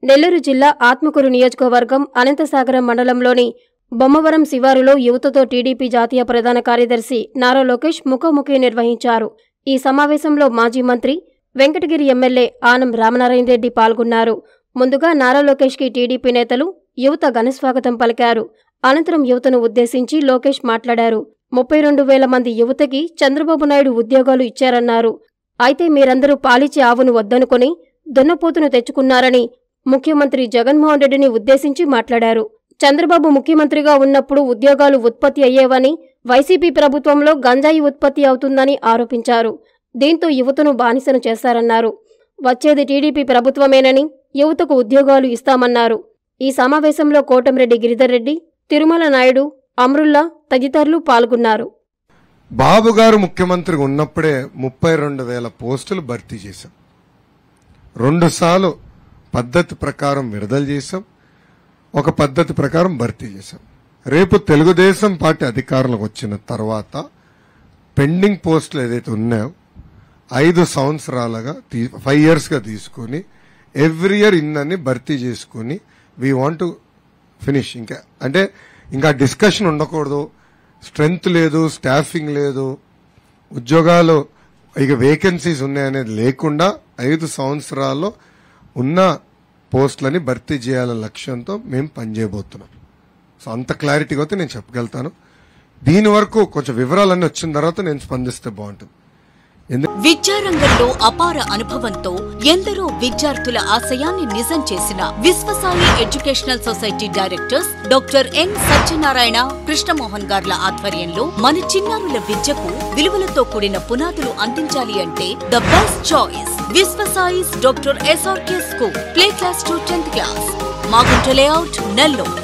నెల్లూరు జిల్లా ఆత్మకూరు నియోజకవర్గం అనంతసాగరం మండలంలోని బొమ్మవరం శివారులో యువతతో టీడీపీ జాతీయ ప్రధాన కార్యదర్శి నారా లోకేష్ ముఖాముఖి నిర్వహించారు ఈ సమావేశంలో మాజీ మంత్రి వెంకటగిరి ఎమ్మెల్యే ఆనం రామనారాయణ రెడ్డి పాల్గొన్నారు ముందుగా నారా లోకేష్కి టీడీపీ నేతలు యువత ఘనస్వాగతం పలికారు అనంతరం యువతను ఉద్దేశించి లోకేష్ మాట్లాడారు ముప్పై రెండు వేల మంది యువతకి చంద్రబాబు నాయుడు ఉద్యోగాలు ఇచ్చారన్నారు అయితే మీరందరూ పాలిచి ఆవును వద్దనుకొని దున్నపోతును తెచ్చుకున్నారని ముఖ్యమంత్రి జగన్మోహన్ రెడ్డిని ఉద్దేశించి మాట్లాడారు చంద్రబాబు ముఖ్యమంత్రిగా ఉన్నప్పుడు ఉద్యోగాలు ఉత్పత్తి అయ్యేవని వైసీపీ ప్రభుత్వంలో గంజాయి ఉత్పత్తి అవుతుందని ఆరోపించారు దీంతో యువతను బానిసను చేశారన్నారు వచ్చేది టీడీపీ ప్రభుత్వమేనని యువతకు ఉద్యోగాలు ఇస్తామన్నారు ఈ సమావేశంలో కోటంరెడ్డి గిరిధర్ రెడ్డి తిరుమల నాయుడు అమరుల్లా తదితరులు పాల్గొన్నారు బాబు గారు ముఖ్యమంత్రిగా ఉన్నప్పుడే ముప్పై రెండు వేల పోస్టులు భర్తీ చేశాం రెండు సార్లు పద్ధతి ప్రకారం విడుదల చేశాం ఒక పద్ధతి ప్రకారం భర్తీ చేశాం రేపు తెలుగుదేశం పార్టీ అధికారంలోకి వచ్చిన తర్వాత పెండింగ్ పోస్టులు ఏదైతే ఉన్నాయో ఐదు సంవత్సరాలుగా ఫైవ్ ఇయర్స్గా తీసుకొని ఎవ్రీ ఇయర్ ఇన్నన్ని భర్తీ చేసుకొని వీ వాంట్ ఫినిష్ ఇంకా అంటే ఇంకా డిస్కషన్ ఉండకూడదు స్ట్రెంగ్త్ లేదు స్టాఫింగ్ లేదు ఉద్యోగాలు ఇక వేకెన్సీస్ ఉన్నాయనేది లేకుండా ఐదు సంవత్సరాల్లో ఉన్న పోస్టులని భర్తీ చేయాలనే లక్ష్యంతో మేము పనిచేయబోతున్నాం సో అంత క్లారిటీగా అయితే నేను చెప్పగలుగుతాను దీని వరకు కొంచెం వివరాలన్నీ వచ్చిన తర్వాత నేను స్పందిస్తే బాగుంటుంది ఎందుకు విద్యారంగంలో అపార అనుభవంతో ఎందరో విద్యార్థుల ఆశయాన్ని నిజం చేసిన Viswasai educational society directors doctor N Satyanarayana Krishnamohan గార్ల ఆధ్వర్యంలో మన చిన్నారుల విద్యకు విలువలతో కూడిన పునాదులు అందించాలి అంటే the best choice Viswasai's doctor SRK school play class two tenth class Magunta layout Nellore